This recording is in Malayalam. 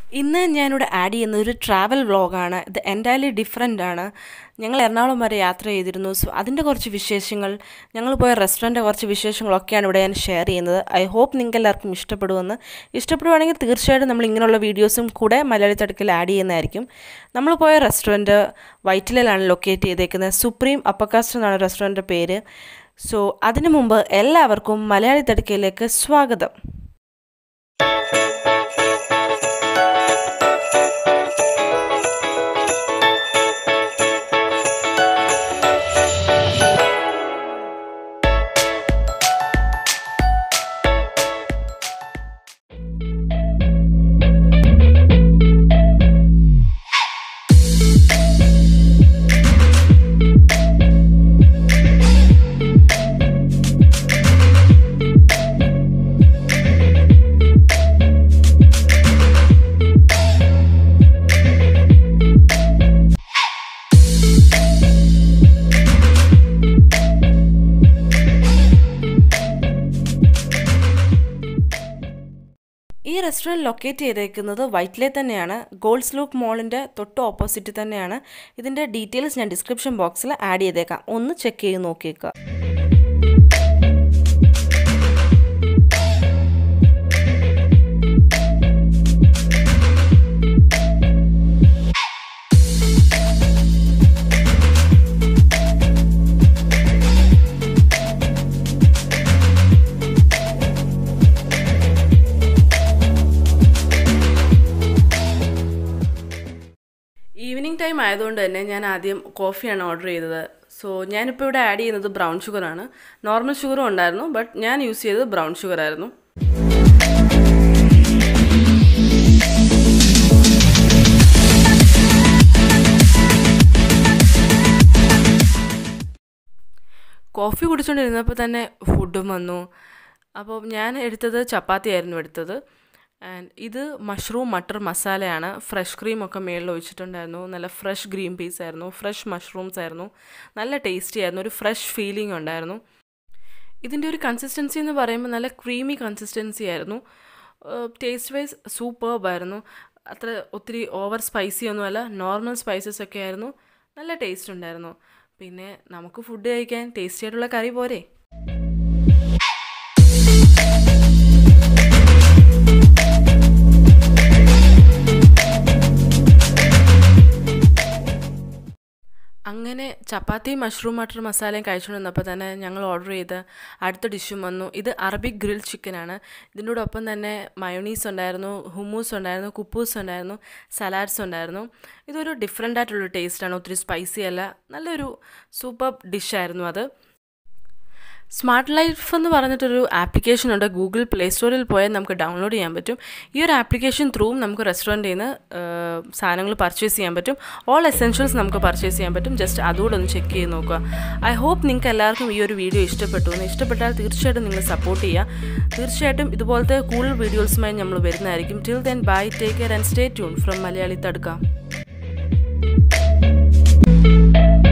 ഇന്ന് ഞാനിവിടെ ആഡ് ചെയ്യുന്നത് ഒരു ട്രാവൽ വ്ളോഗാണ് ഇത് എൻറ്റയർലി ഡിഫറെൻ്റ് ആണ് ഞങ്ങൾ എറണാകുളം വരെ യാത്ര ചെയ്തിരുന്നു സോ അതിൻ്റെ കുറച്ച് വിശേഷങ്ങൾ ഞങ്ങൾ പോയ റെസ്റ്റോറൻറ്റ് കുറച്ച് വിശേഷങ്ങളൊക്കെയാണ് ഇവിടെ ഞാൻ ഷെയർ ചെയ്യുന്നത് ഐ ഹോപ്പ് നിങ്ങൾക്ക് എല്ലാവർക്കും ഇഷ്ടപ്പെടുമെന്ന് ഇഷ്ടപ്പെടുവാണെങ്കിൽ തീർച്ചയായിട്ടും നമ്മൾ ഇങ്ങനെയുള്ള വീഡിയോസും കൂടെ മലയാളി തടുക്കിൽ ആഡ് ചെയ്യുന്നതായിരിക്കും നമ്മൾ പോയ റെസ്റ്റോറൻറ്റ് വൈറ്റിലയിലാണ് ലൊക്കേറ്റ് ചെയ്തേക്കുന്നത് സുപ്രീം അപ്പക്കാസ്റ്റ് എന്നാണ് റെസ്റ്റോറൻറ്റ് പേര് സോ അതിനു മുമ്പ് എല്ലാവർക്കും മലയാളി തടുക്കയിലേക്ക് സ്വാഗതം ഈ റെസ്റ്റോറൻറ്റ് ലൊക്കേറ്റ് ചെയ്തേക്കുന്നത് വൈറ്റിലെ തന്നെയാണ് ഗോൾഡ്സ് ലൂക്ക് മോളിൻ്റെ തൊട്ട് ഓപ്പോസിറ്റ് തന്നെയാണ് ഇതിൻ്റെ ഡീറ്റെയിൽസ് ഞാൻ ഡിസ്ക്രിപ്ഷൻ ബോക്സിൽ ആഡ് ചെയ്തേക്കാം ഒന്ന് ചെക്ക് ചെയ്ത് നോക്കിയേക്കുക ഈവനിങ് ടൈം ആയതുകൊണ്ട് തന്നെ ഞാൻ ആദ്യം കോഫിയാണ് ഓർഡർ ചെയ്തത് സോ ഞാനിപ്പോൾ ഇവിടെ ആഡ് ചെയ്യുന്നത് ബ്രൗൺ ഷുഗറാണ് നോർമൽ ഷുഗറും ഉണ്ടായിരുന്നു ബട്ട് ഞാൻ യൂസ് ചെയ്തത് ബ്രൗൺ ഷുഗർ ആയിരുന്നു കോഫി കുടിച്ചുകൊണ്ടിരുന്നപ്പോൾ തന്നെ ഫുഡും വന്നു അപ്പോൾ ഞാൻ എടുത്തത് ചപ്പാത്തി ആയിരുന്നു എടുത്തത് ആൻഡ് ഇത് മഷ്റൂം മട്ടർ മസാലയാണ് ഫ്രഷ് ക്രീം ഒക്കെ മേളിൽ ഒഴിച്ചിട്ടുണ്ടായിരുന്നു നല്ല ഫ്രഷ് ഗ്രീൻ പീസ് ആയിരുന്നു ഫ്രഷ് മഷ്റൂംസ് ആയിരുന്നു നല്ല ടേസ്റ്റി ആയിരുന്നു ഒരു ഫ്രഷ് ഫീലിംഗ് ഉണ്ടായിരുന്നു ഇതിൻ്റെ ഒരു കൺസിസ്റ്റൻസി എന്ന് പറയുമ്പോൾ നല്ല ക്രീമി കൺസിസ്റ്റൻസി ആയിരുന്നു ടേസ്റ്റ് വൈസ് സൂപ്പർബായിരുന്നു അത്ര ഒത്തിരി ഓവർ സ്പൈസി ഒന്നുമല്ല നോർമൽ സ്പൈസസ് ഒക്കെ ആയിരുന്നു നല്ല ടേസ്റ്റ് ഉണ്ടായിരുന്നു പിന്നെ നമുക്ക് ഫുഡ് കഴിക്കാൻ ടേസ്റ്റി ആയിട്ടുള്ള കറി പോരെ അങ്ങനെ ചപ്പാത്തിയും മഷ്റൂം മട്ടർ മസാലയും കഴിച്ചുകൊണ്ട് വന്നപ്പോൾ തന്നെ ഞങ്ങൾ ഓർഡർ ചെയ്ത് അടുത്ത ഡിഷും വന്നു ഇത് അറബിക് ഗ്രിൽ ചിക്കനാണ് ഇതിൻ്റെ കൂടെ ഒപ്പം തന്നെ മയോണീസ് ഉണ്ടായിരുന്നു ഹുമൂസ് ഉണ്ടായിരുന്നു കുപ്പൂസ് ഉണ്ടായിരുന്നു സലാഡ്സ് ഉണ്ടായിരുന്നു ഇതൊരു ഡിഫറെൻ്റ് ആയിട്ടുള്ള ടേസ്റ്റാണ് ഒത്തിരി സ്പൈസി അല്ല നല്ലൊരു സൂപ്പർ ഡിഷായിരുന്നു അത് സ്മാർട്ട് ലൈഫ് എന്ന് പറഞ്ഞിട്ടൊരു ആപ്ലിക്കേഷൻ ഉണ്ട് ഗൂഗിൾ പ്ലേ സ്റ്റോറിൽ പോയാൽ നമുക്ക് ഡൗൺലോഡ് ചെയ്യാൻ പറ്റും ഈ ഒരു ആപ്ലിക്കേഷൻ ത്രൂവും നമുക്ക് റെസ്റ്റോറൻറ്റിൽ നിന്ന് സാധനങ്ങൾ പർച്ചേസ് ചെയ്യാൻ പറ്റും ഓൾ എസെൻഷ്യൽസ് നമുക്ക് പർച്ചേസ് ചെയ്യാൻ പറ്റും ജസ്റ്റ് അതുകൂടെ ഒന്ന് ചെക്ക് ചെയ്ത് നോക്കുക ഐ ഹോപ്പ് നിങ്ങൾക്ക് എല്ലാവർക്കും ഈ ഒരു വീഡിയോ ഇഷ്ടപ്പെട്ടു എന്ന് ഇഷ്ടപ്പെട്ടാൽ തീർച്ചയായിട്ടും നിങ്ങൾ സപ്പോർട്ട് ചെയ്യുക തീർച്ചയായിട്ടും ഇതുപോലത്തെ കൂടുതൽ വീഡിയോസുമായി നമ്മൾ വരുന്നതായിരിക്കും till then bye take care and stay tuned from Malayali തടുക്കാം